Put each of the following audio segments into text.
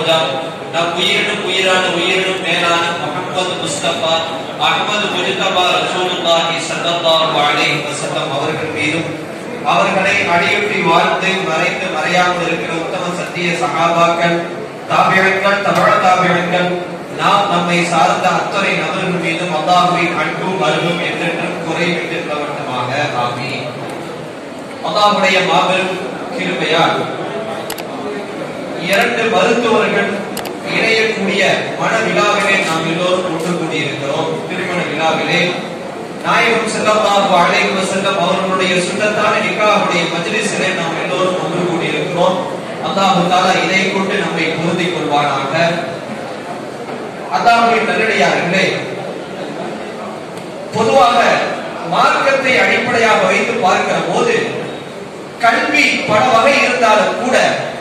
ஹுதா நம் உயிரினும் உயிரான உயிரினும் மேலான முஹம்மது முஸ்தபா அஹ்மது முஜ்தபா ரசூலுல்லாஹி ஸல்லல்லாஹு அலைஹி வஸல்லம் அவர்கள் மீதும் அவர்களை அடியொற்றி வாழ்ந்து மறைந்து மறையாமல் இருக்கிற உத்தம சத்திய சகாபாக்கள் தாபியங்கள் தமிழ தாபியங்கள் நாம் நம்மை சார்ந்த அத்தனை நபர்கள் மீதும் அல்லாஹுவின் அன்பும் அருளும் என்றென்றும் குறைவிட்டு நிலவட்டமாக ஆமீன் அல்லாஹுடைய மாபெரும் கிருபையால் இரண்டு மருத்துவர்கள் இணையக்கூடிய மன விழாவிலே நாம் எல்லோரும் ஒன்று கூடியிருக்கிறோம் திருமண விழாவிலே நாயகம் ஸல்லல்லாஹு அலைஹி வஸல்லம் அவர்களுடைய சுன்னத்தான நிக்காஹுடைய மஜ்லிஸிலே நாம் எல்லோரும் ஒன்று கூடியிருக்கிறோம் அல்லாஹ் தஆலா இதை கொண்டு நம்மை பொருந்திக் கொள்வானாக அல்லாஹ்வின் நல்லடியார்களே பொதுவாக மார்க்கத்தை அடிப்படையாக வைத்து பார்க்கிற போது கல்வி பல வகை இருந்தாலும் கூட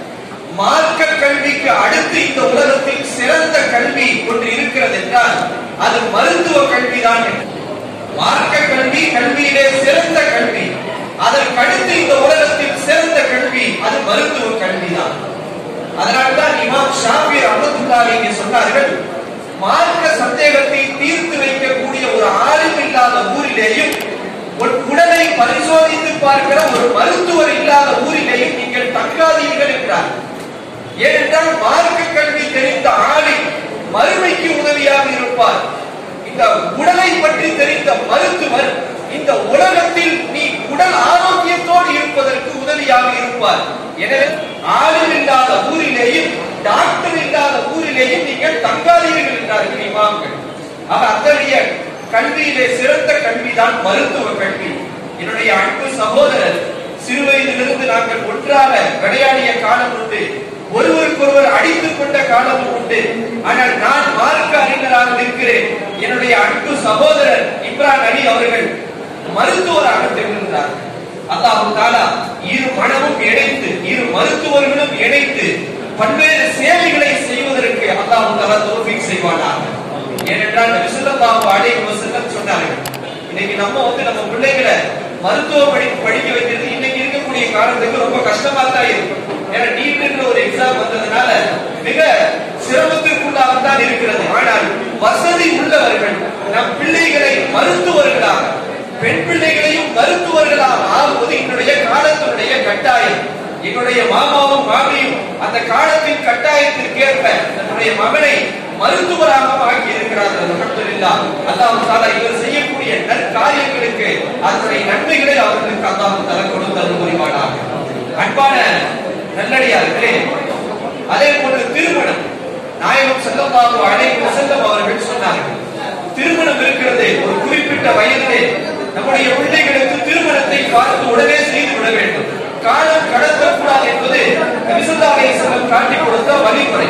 மார்க்க கல்விக்கு அடுத்து இந்த உலகத்தில் சிறந்த கல்வி ஒன்று இருக்கிறது என்றால் அது மருத்துவ கல்விதான் மார்க்க கல்வி கல்வியிலே சிறந்த கல்வி அதற்கு அடுத்து இந்த உலகத்தில் சிறந்த கல்வி அது மருத்துவ கல்விதான் அதனால்தான் இமாம் ஷாபி ரஹமத்துல்லாஹி இங்கே சொன்னார்கள் மார்க்க சந்தேகத்தை தீர்த்து வைக்கக்கூடிய ஒரு ஆளும் இல்லாத ஊரிலேயும் ஒரு உடலை பரிசோதித்து பார்க்கிற ஒரு மருத்துவர் இல்லாத ஊரிலேயும் நீங்கள் தங்காதீர்கள் என்றார் ஏனென்றால் மார்க்க கல்வி தெரிந்த ஆளில் மறுமைக்கு உதவியாக இருப்பார் இந்த உடலை பற்றி தெரிந்த மருத்துவர் இந்த உலகத்தில் நீ உடல் ஆரோக்கியத்தோடு இருப்பதற்கு உதவியாக இருப்பார் எனவே ஆளும் இல்லாத ஊரிலேயும் டாக்டர் இல்லாத ஊரிலேயும் நீங்கள் தங்காதீர்கள் என்றார்கள் இமாம்கள் ஆக அத்தகைய கல்வியிலே சிறந்த கல்விதான் மருத்துவ கல்வி என்னுடைய அன்பு சகோதரர் சிறு வயதிலிருந்து நாங்கள் ஒன்றாக விளையாடிய காலம் உண்டு ஒருவருக்கொருவர் அடித்துக் கொண்ட காலமும் உண்டு ஆனால் நான் மார்க்க அறிஞராக இருக்கிறேன் என்னுடைய அன்பு சகோதரர் இப்ரான் அலி அவர்கள் மருத்துவராக திகழ்ந்தார் அல்லாஹு தாலா இரு மனமும் இணைந்து இரு மருத்துவர்களும் இணைந்து பல்வேறு சேவைகளை செய்வதற்கு அல்லாஹு தாலா தோல்விக் செய்வானாக ஏனென்றால் நபி ஸல்லல்லாஹு அலைஹி வஸல்லம் சொன்னார்கள் இன்னைக்கு நம்ம வந்து நம்ம பிள்ளைகளை மருத்துவ படி படிக்க வைக்கிறது இன்னைக்கு இருக்கக்கூடிய காலத்துக்கு ரொம்ப கஷ்டமா தான் இருக்கும் ஏன்னா நீட்ன்ற ஒரு எக்ஸாம் வந்ததுனால மிக சிரமத்திற்குள்ளாக தான் இருக்கிறது ஆனால் வசதி உள்ளவர்கள் நம் பிள்ளைகளை மருத்துவர்களாக பெண் பிள்ளைகளையும் மருத்துவர்களாக ஆகுவது என்னுடைய காலத்தினுடைய கட்டாயம் என்னுடைய மாமாவும் மாமியும் அந்த காலத்தின் கட்டாயத்திற்கேற்ப தன்னுடைய மகனை மருத்துவராக ஆக்கி இருக்கிறார்கள் அல்ஹம்துலில்லாஹ் அல்லாஹ் தஆலா இவர் செய்யக்கூடிய நற்காரியங்களுக்கு அதனுடைய நன்மைகளை அவர்களுக்கு அல்லாஹ் தஆலா கொடுத்து அருள் புரிவானாக அன்பான நல்லடியார்களே அதே போன்று திருமணம் நாயகம் ஸல்லல்லாஹு அலைஹி வஸல்லம் அவர்கள் சொன்னார்கள் திருமணம் இருக்கிறது ஒரு குறிப்பிட்ட வயதிலே நம்முடைய பிள்ளைகளுக்கு திருமணத்தை பார்த்து உடனே செய்து விட வேண்டும் காலம் கடத்தக்கூடாது என்பது நபிசுல்லாஹி செல்லம் காட்டிக் கொடுத்த வழிமுறை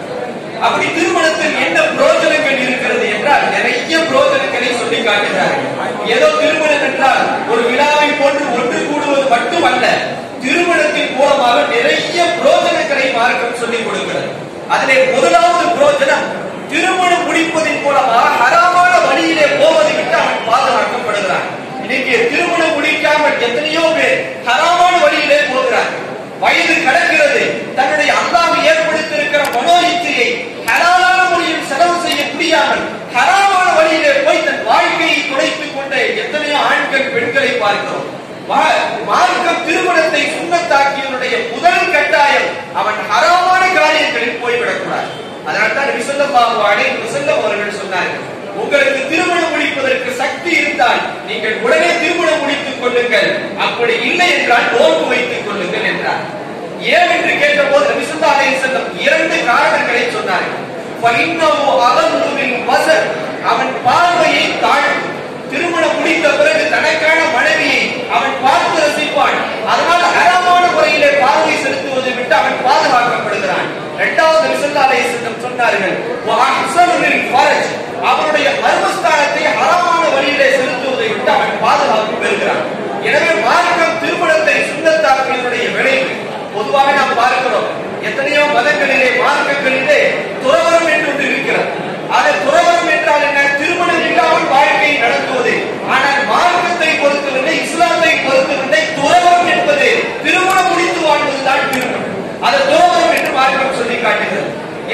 அப்படி திருமணத்தில் என்ன புரோஜனங்கள் இருக்கிறது என்றால் நிறைய புரோஜனங்களை சொல்லி காட்டுகிறார்கள் ஏதோ திருமணம் என்றால் ஒரு விழாவை போன்று ஒன்று கூடுவது மட்டுமல்ல திருமணத்தின் மூலமாக நிறைய புரோஜனங்களை மார்க்கம் சொல்லிக் கொடுக்கிறது அதிலே முதலாவது புரோஜனம் திருமணம் முடிப்பதன் மூலமாக ஹராமான வழியிலே போவதை விட்டு அவன் பாதுகாக்கப்படுகிறான் இன்னைக்கு திருமணம் முடிக்காமல் எத்தனையோ பேர் ஹராமான வழியிலே போகிறார் வயது கடக்கிறது தன்னுடைய அல்லாஹ் ஏற்படுத்தியிருக்கிற மனோ இச்சையை ஹலாலான முறையில் செலவு செய்ய முடியாமல் ஹராமான வழியிலே போய் தன் வாழ்க்கையை துடைத்துக் கொண்ட எத்தனையோ ஆண்கள் பெண்களை பார்க்கிறோம் மா- மார்க்கம் திருமணத்தை சுண்ணத்தாக்கியவனுடைய முதல் கட்டாயம் அவன் ஹராமான காரியங்களில் போய்விடக்கூடாது அதனால தான் நபி ஸல்லல்லாஹு அலைஹி வஸல்லம் அவர்கள் சொன்னார்கள் உங்களுக்கு திருமணம் முடிப்பதற்கு சக்தி இருந்தால் நீங்கள் உடனே திருமணம் முடித்துக் கொள்ளுங்கள் அப்படி இல்லை என்றால் நோன்பு வைத்துக் கொள்ளுங்கள் என்றார் ஏன் என்று கேட்டபோது நபி ஸல்லல்லாஹு அலைஹி வஸல்லம் இரண்டு காரணங்களை சொன்னார்கள் ஃபஇன்னஹு அலந்து பில் பஸர் அவன் பார்வையை தாழ்த்தும் திருமணம் முடித்த பிறகு தனக்கான மனைவியை அவன் பார்த்து ரசிப்பான் அதனால் ஹராமான முறையிலே பார்வை செலுத்துவதை விட்டு அவன் பாதுகாக்கப்படுகிறான் இரண்டாவது ரிசல்லா அலைஹிஸ்ஸலாம் சொன்னார்கள் "வஅஹ்ஸனுல் ஃபரஜ் அவனுடைய மர்மஸ்தானத்தை ஹராமான வழியிலே செலுத்துவதை விட்டு அவன் பாதுகாப்பு பெறுகிறான் எனவே மார்க்கம் திருமணத்தை சுண்ணத்தாக்கியதனுடைய விளைவு பொதுவாக நாம் பார்க்கிறோம் எத்தனையோ மதங்களிலே மார்க்கங்களிலே துறவரம் என்று ஒன்று இருக்கிறது அது துறவரம் என்றால் என்ன திருமணம் இல்லாமல் வாழ்க்கையை நடத்துவது ஆனால் மார்க்கத்தை பொறுத்தவரை இஸ்லாத்தை பொறுத்தவரை துறவரம் என்பது திருமணம் முடித்து வாழ்வதுதான் திருமணம் அது துறவரம் என்று மார்க்கம் சொல்லி காட்டுகிறது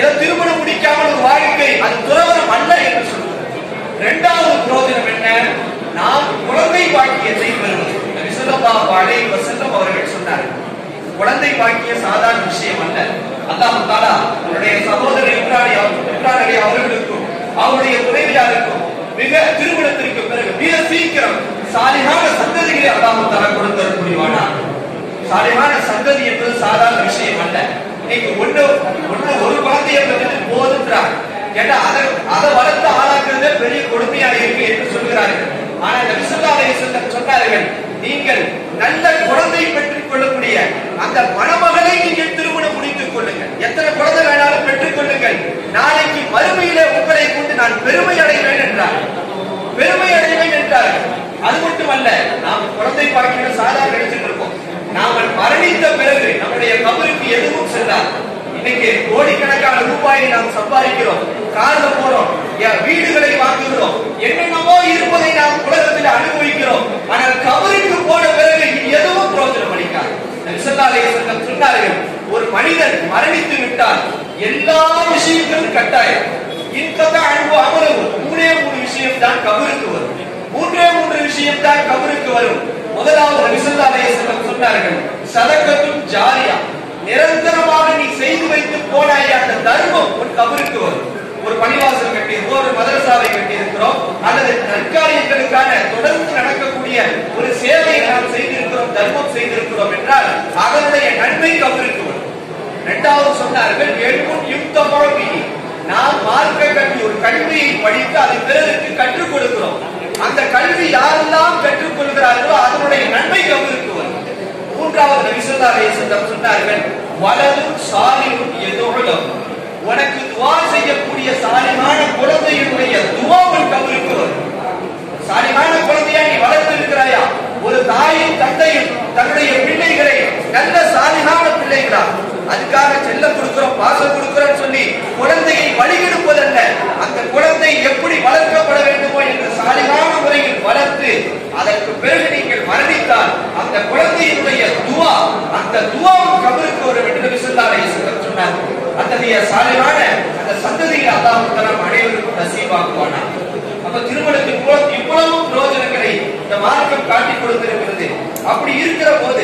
பாக்கியத்தை பெறுவது நபி ஸல்லல்லாஹு அலைஹி வஸல்லம் அவர்கள் சொன்னார்கள் குழந்தை பாக்கிய சாதாரண விஷயம் அல்ல அல்லாஹ் தாலா அவருடைய சகோதரர் இப்ரானி இப்ரானி அவர்களுக்கும் அவருடைய துணைவியாருக்கும் மிக திருமணத்திற்கு பிறகு மிக சீக்கிரம் சாலிகான சந்ததிகளை அல்லாஹ் தாலா கொடுத்தல் புரிவானா சாலிகான சந்ததி என்பது சாதாரண விஷயம் அல்ல இன்னைக்கு ஒண்ணு ஒண்ணு ஒரு குழந்தையை பெற்று போதுன்றாங்க ஏன்னா அதை அதை வளர்த்து ஆளாக்குறதே பெரிய கொடுமையா இருக்கு என்று சொல்கிறார்கள் ஆனா நபிசுல்லாவை சொன்னார்கள் நீங்கள் நல்ல குழந்தை பெற்றுக் கொள்ளக்கூடிய அந்த மணமகளை நீங்கள் திருமணம் முடித்துக் கொள்ளுங்கள் எத்தனை குழந்தை வேணாலும் பெற்றுக் கொள்ளுங்கள் நாளைக்கு மறுமையிலே உங்களை கொண்டு நான் பெருமை அடைவேன் என்றார் பெருமை அடைவேன் என்றார்கள் அது மட்டுமல்ல நாம் குழந்தை பாக்கியம் சாதாரண நினைச்சிட்டு இருக்கோம் நாம மரணித்த பிறகு நம்முடைய கபருக்கு எதுவும் செல்லாது இன்னைக்கு கோடிக்கணக்கான ரூபாயை நாம் சம்பாதிக்கிறோம் கார்ல போறோம் எ- வீடுகளை வாங்குகிறோம் என்னென்னமோ இருப்பதை நாம் உலகத்தில் அனுபவிக்கிறோம் ஆனால் கபருக்கு போன பிறகு இது எதுவும் பிரோஜனம் அளிக்காது நபி ஸல்லல்லாஹு அலைஹி வஸல்லம் சொன்னார்கள் ஒரு மனிதன் மரணித்து விட்டால் எல்லா விஷயங்களும் கட்டாயம் இன்கதா அன்பு அமரவு மூணே மூணு விஷயம் தான் கபருக்கு வரும் மூன்றே மூன்று விஷயம் தான் கபருக்கு வரும் முதலாவது நபி ஸல்லல்லாஹு அலைஹி வஸல்லம் சொன்னார்கள் சதக்கத்தும் ஜாரியா நிரந்தரமாக நீ செய்து வைத்து போனாய் அந்த தர்மம் உன் கபருக்கு வரும் ஒரு பணிவாசல் கட்டியிருக்கோம் ஒரு மதரசாவை கட்டியிருக்கிறோம் அல்லது நற்காரியங்களுக்கான தொடர்ந்து நடக்கக்கூடிய ஒரு சேவையை நாம் செய்திருக்கிறோம் தர்மம் செய்திருக்கிறோம் என்றால் அதனுடைய நன்மை கபருக்கு வரும் இரண்டாவது சொன்னார்கள் எழுமுன் யுக்த முழங்கி நாம் மார்க்க கல்வி ஒரு கல்வியை படித்து அதை பிறருக்கு கற்றுக் கொடுக்கிறோம் அந்த கல்வி யாரெல்லாம் கற்றுக் கொள்கிறார்களோ அதனுடைய நன்மை கபருக்கு வரும் மூன்றாவது நபிசுல்லா அலைஹிஸ்ஸலாம் சொன்னார்கள் வலதும் சாலியும் எதோடும் உனக்கு துவா செய்யக்கூடிய சாலிமான குழந்தையினுடைய துவாவும் கபருக்கு வரும் சாலிமான குழந்தையா நீ வளர்த்து இருக்கிறாயா ஒரு தாயும் தந்தையும் தன்னுடைய பிள்ளைகளை நல்ல சாலிகான பிள்ளைகளா அதுக்காக செல்லம் கொடுக்கிறோம் பாசம் கொடுக்கிறோம் சொல்லி குழந்தையை வழிகெடுப்பதல்ல அந்த குழந்தை எப்படி வளர்க்கப்பட வேண்டுமோ என்று சாலிகான முறையில் வளர்த்து அதற்கு பிறகு நீங்கள் மரணித்தால் அந்த குழந்தையினுடைய துவா அந்த துவாவும் கபருக்கு வரும் என்று நபி ஸல்லல்லாஹு அலைஹி வஸல்லம் சொன்னார் அத்தகைய சாலிகான அந்த சந்ததியை அல்லாஹ் தஆலா அனைவருக்கும் நசீபாக்குவானா அப்ப திருமணத்தின் மூலம் இவ்வளவு பிரயோஜனங்களை இந்த மார்க்கம் காட்டிக் கொடுத்திருக்கிறது அப்படி இருக்கிற போது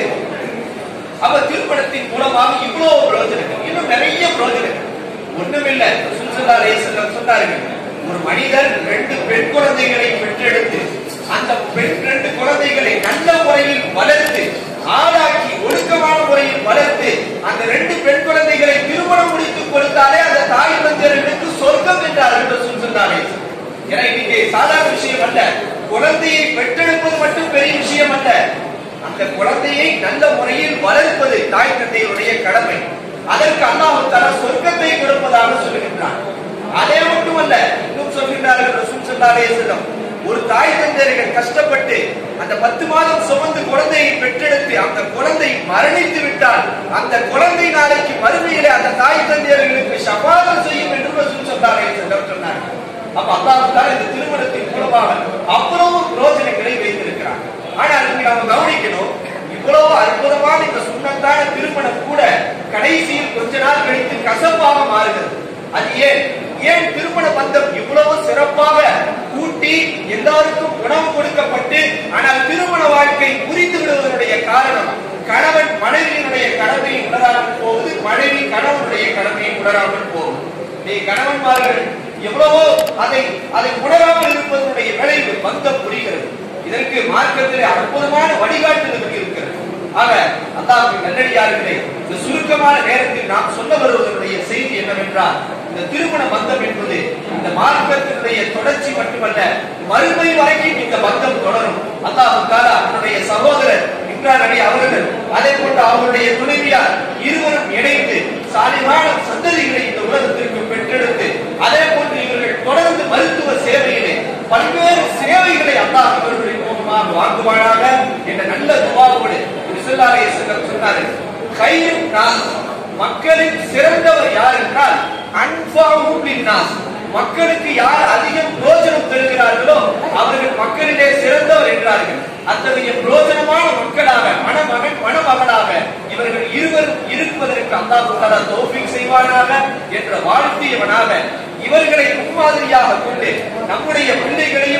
அப்ப திருமணத்தின் மூலமாக இவ்வளவு பிரயோஜனங்கள் இன்னும் நிறைய பிரயோஜனங்கள் ஒண்ணுமில்ல சுல்சல்லா அலைஹிஸ்ஸலாம் சொன்னார்கள் ஒரு மனிதர் ரெண்டு பெண் குழந்தைகளை பெற்றெடுத்து அந்த பெண் ரெண்டு குழந்தைகளை நல்ல முறையில் வளர்த்து ஆளாக்கி ஒழுக்கமான முறையில் வளர்த்து அந்த ரெண்டு பெண் குழந்தைகளை திருமணம் முடித்துக் கொடுத்தாலே அந்த தாய் தந்தையர்களுக்கு சொர்க்கம் என்றார்கள் ரசூல் ஸல்லல்லாஹு அலைஹி வஸல்லம். ஏன்னா இன்னைக்கு சாதாரண விஷயம் அல்ல குழந்தையை பெற்றெடுப்பது மட்டும் பெரிய விஷயம் அல்ல அந்த குழந்தையை நல்ல முறையில் வளர்ப்பது தாய் தந்தையுடைய கடமை அதற்கு அல்லாஹ் தஆலா சொர்க்கத்தை கொடுப்பதாக சொல்லுகின்றான் அதே மட்டுமல்ல இன்னும் சொல்கின்றார்கள் ரசூல் ஸல்லல்லாஹு அலைஹி வஸல்லம் ஒரு தாய் தந்தையர்கள் கஷ்டப்பட்டு அந்த பத்து மாதம் சுமந்து குழந்தையை பெற்றெடுத்து அந்த குழந்தை மரணித்து விட்டால் அந்த குழந்தை நாளைக்கு மறுமையிலே அந்த தாய் தந்தையர்களுக்கு சபாதம் செய்யும் என்று ரசூல் ஸல்லல்லாஹு அலைஹி வஸல்லம் சொன்னார்கள் அப்ப அல்லாஹ் தஆலா இந்த திருமணத்தின் மூலமாக அவ்வளவு பிரயோஜனங்களை வைத்திருக்கிறார் ஆனால் இங்க நாம கவனிக்கணும் இவ்வளவு அற்புதமான இந்த சுண்ணத்தான திருமணம் கூட கடைசியில் கொஞ்ச நாள் கழித்து கசப்பாக மாறுகிறது அது ஏன் ஏன் திருமண பந்தம் இவ்வளவு சிறப்பாக கூட்டி எல்லாருக்கும் உணவு கொடுக்கப்பட்டு ஆனால் திருமண வாழ்க்கை புரிந்து விடுவதனுடைய காரணம் கணவன் மனைவியினுடைய கடமையை உணராமல் போவது மனைவி கணவனுடைய கடமையை உணராமல் போவது நீ கணவன்மார்கள் எவ்வளவோ அதை அதை உணராமல் இருப்பதனுடைய விளைவு பந்தம் புரிகிறது இதற்கு மார்க்கத்திலே அற்புதமான வழிகாட்டுதல் இருக்கிறது ஆக அல்லாஹ்வின் நல்லடியார்களே இந்த சுருக்கமான நேரத்தில் நாம் சொல்ல வருவதனுடைய செய்தி என்னவென்றால் இந்த திருமண பந்தம் என்பது இந்த மார்க்கத்தினுடைய தொடர்ச்சி மட்டுமல்ல மறுமை வரைக்கும் இந்த பந்தம் தொடரும் அல்லாஹ் தாலா தன்னுடைய சகோதரர் இம்ரான் அலி அவர்கள் அதே போன்று அவருடைய துணைவியார் இருவரும் இணைந்து சாலிமான சந்ததிகளை இந்த உலகத்திற்கு பெற்றெடுத்து அதே போன்று இவர்கள் தொடர்ந்து மருத்துவ சேவையிலே பல்வேறு சேவைகளை அல்லாஹ் இவர்களின் மூலமாக வாங்குவானாக என்ற நல்ல துவாவோடு ரிசல்லாலே சொன்னார்கள் கயிறும் நாஸ் மக்களின் சிறந்தவர் யார் என்றால் அன்பாவும் நாஸ் மக்களுக்கு யார் அதிகம் பிரோஜனம் தருகிறார்களோ அவர்கள் மக்களிலே சிறந்தவர் என்றார்கள் அத்தகைய பிரோஜனமான மக்களாக மணமகன் மணமகளாக இவர்கள் இருவரும் இருப்பதற்கு அல்லாஹ் தஆலா தௌஃபீக் செய்வானாக என்ற வாழ்த்தியவனாக இவர்களை முன்மாதிரியாக கொண்டு நம்முடைய பிள்ளைகளையும்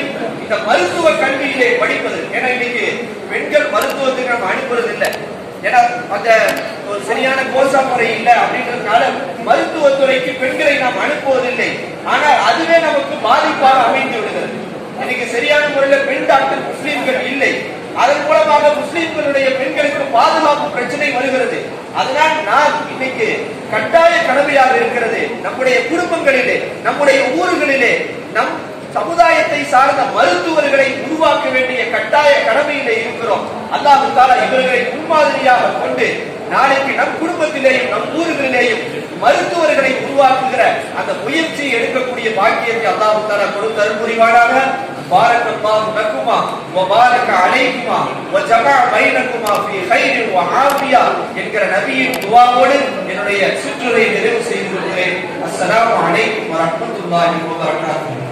இந்த மருத்துவ கல்வியிலே படிப்பது ஏன்னா இன்னைக்கு பெண்கள் மருத்துவத்துக்கு நம்ம அனுப்புறது இல்லை ஏன்னா அந்த ஒரு சரியான கோசா முறை இல்லை அப்படின்றதுனால மருத்துவத்துறைக்கு பெண்களை நாம் அனுப்புவதில்லை ஆனால் அதுவே நமக்கு பாதிப்பாக அமைந்து விடுகிறது இன்னைக்கு சரியான முறையில பெண் டாக்டர் முஸ்லிம்கள் இல்லை அதன் மூலமாக முஸ்லிம்களுடைய பெண்களுக்கு பாதுகாப்பு பிரச்சனை வருகிறது அதனால் நாம் இன்னைக்கு கட்டாய கடமையாக இருக்கிறது நம்முடைய குடும்பங்களிலே நம்முடைய ஊர்களிலே நம் சமுதாயத்தை சார்ந்த மருத்துவர்களை உருவாக்க வேண்டிய கட்டாய கடமையிலே இருக்கிறோம் அல்லாஹு தாலா இவர்களை முன்மாதிரியாக கொண்டு நாளைக்கு நம் குடும்பத்திலேயும் நம் ஊர்களிலேயும் மருத்துவர்களை உருவாக்குகிற அந்த முயற்சியை எடுக்கக்கூடிய பாக்கியத்தை அல்லாஹு தாலா கொடுத்து அருள் புரிவானாக بارك الله لكما وبارك عليكما وجمع بينكما في خير وعافية என்கிற நபியின் துவாவோடு என்னுடைய சுற்றுரை நிறைவு செய்து கொள்கிறேன் அஸ்ஸலாமு அலைக்கும் வரஹ்மத்துல்லாஹி வபரகாத்துஹு